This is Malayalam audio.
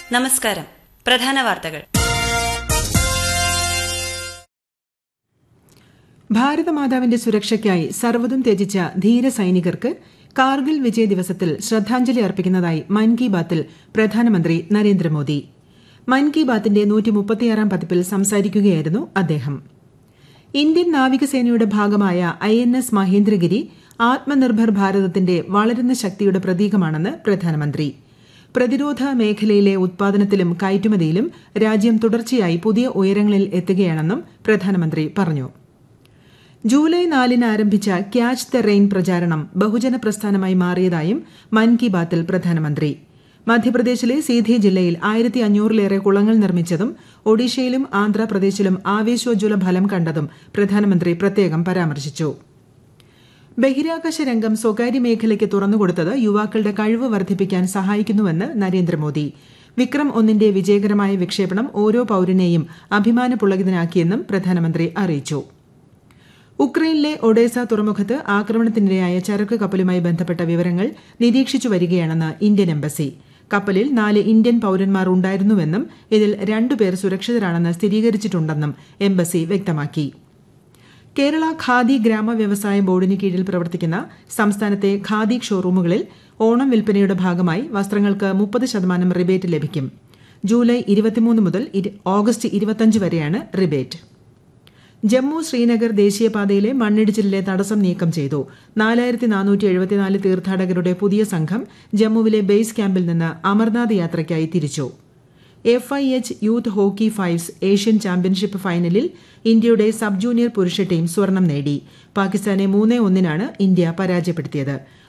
നമസ്കാരം പ്രധാന വാർത്തകൾ ഭാരതമാതാവിന്റെ സുരക്ഷയ്ക്കായി സർവ്വതും ത്യജിച്ച ധീര സൈനികർക്ക് കാർഗിൽ വിജയ ദിവസത്തിൽ ശ്രദ്ധാഞ്ജലി അർപ്പിക്കുന്നതായി മൻ കി ബാത്തിൽ പ്രധാനമന്ത്രി നരേന്ദ്രമോദി മൻ കി ബാത്തിന്റെ നൂറ്റി മുപ്പത്തിയാറാം പതിപ്പിൽ സംസാരിക്കുകയായിരുന്നു അദ്ദേഹം ഇന്ത്യൻ നാവികസേനയുടെ ഭാഗമായ I N S Mahendragiri Atmanirbhar ഭാരതത്തിന്റെ വളരുന്ന ശക്തിയുടെ പ്രതീകമാണെന്ന് പ്രധാനമന്ത്രി പ്രതിരോധ മേഖലയിലെ ഉത്പാദനത്തിലും കയറ്റുമതിയിലും രാജ്യം തുടർച്ചയായി പുതിയ ഉയരങ്ങളിൽ എത്തുകയാണെന്നും പ്രധാനമന്ത്രി പറഞ്ഞു ജൂലൈ നാലിന് ആരംഭിച്ച ക്യാച്ച് ദ റെയിൻ പ്രചാരണം ബഹുജന പ്രസ്ഥാനമായി മാറിയതായും മൻ കി ബാത്തിൽ പ്രധാനമന്ത്രി മധ്യപ്രദേശിലെ സീധി ജില്ലയിൽ ആയിരത്തി അഞ്ഞൂറിലേറെ കുളങ്ങൾ നിർമ്മിച്ചതും ഒഡീഷയിലും ആന്ധ്രാപ്രദേശിലും ആവേശോജ്വല ഫലം കണ്ടതും പ്രധാനമന്ത്രി പ്രത്യേകം പരാമർശിച്ചു ബഹിരാകാശ രംഗം സ്വകാര്യ മേഖലയ്ക്ക് തുറന്നുകൊടുത്തത് യുവാക്കളുടെ കഴിവ് വർദ്ധിപ്പിക്കാൻ സഹായിക്കുന്നുവെന്ന് നരേന്ദ്രമോദി വിക്രം ഒന്നിന്റെ വിജയകരമായ വിക്ഷേപണം ഓരോ പൌരനെയും അഭിമാനപുളകിതനാക്കിയെന്നും പ്രധാനമന്ത്രി അറിയിച്ചു ഉക്രൈനിലെ ഒഡേസ തുറമുഖത്ത് ആക്രമണത്തിനിരയായ ചരക്ക് കപ്പലുമായി ബന്ധപ്പെട്ട വിവരങ്ങൾ നിരീക്ഷിച്ചു വരികയാണെന്ന് ഇന്ത്യൻ എംബസി കപ്പലിൽ നാല് ഇന്ത്യൻ പൌരന്മാർ ഉണ്ടായിരുന്നുവെന്നും ഇതിൽ രണ്ടുപേർ സുരക്ഷിതരാണെന്ന് സ്ഥിരീകരിച്ചിട്ടുണ്ടെന്നും എംബസി വ്യക്തമാക്കി കേരള ഖാദി ഗ്രാമ വ്യവസായ ബോർഡിന് കീഴിൽ പ്രവർത്തിക്കുന്ന സംസ്ഥാനത്തെ ഖാദി ഷോറൂമുകളിൽ ഓണം വിൽപ്പനയുടെ ഭാഗമായി വസ്ത്രങ്ങൾക്ക് മുപ്പത് ശതമാനം റിബേറ്റ് ലഭിക്കും ജൂലൈ ഇരുപത്തിമൂന്ന് മുതൽ ഓഗസ്റ്റ് ഇരുപത്തിയഞ്ച് വരെയാണ് റിബേറ്റ് ജമ്മു ശ്രീനഗർ ദേശീയപാതയിലെ മണ്ണിടിച്ചിലിലെ തടസ്സം നീക്കം ചെയ്തു നാലായിരത്തി നാനൂറ്റി എഴുപത്തിനാല് തീർത്ഥാടകരുടെ പുതിയ സംഘം ജമ്മുവിലെ ബേസ് ക്യാമ്പിൽ നിന്ന് അമർനാഥ് യാത്രയ്ക്കായി തിരിച്ചു F I H youth hockey fives Asian championship ഫൈനലിൽ ഇന്ത്യയുടെ സബ് ജൂനിയർ പുരുഷ ടീം സ്വർണം നേടി പാകിസ്ഥാനെ മൂന്നേ ഒന്നിനാണ് ഇന്ത്യ പരാജയപ്പെടുത്തിയത്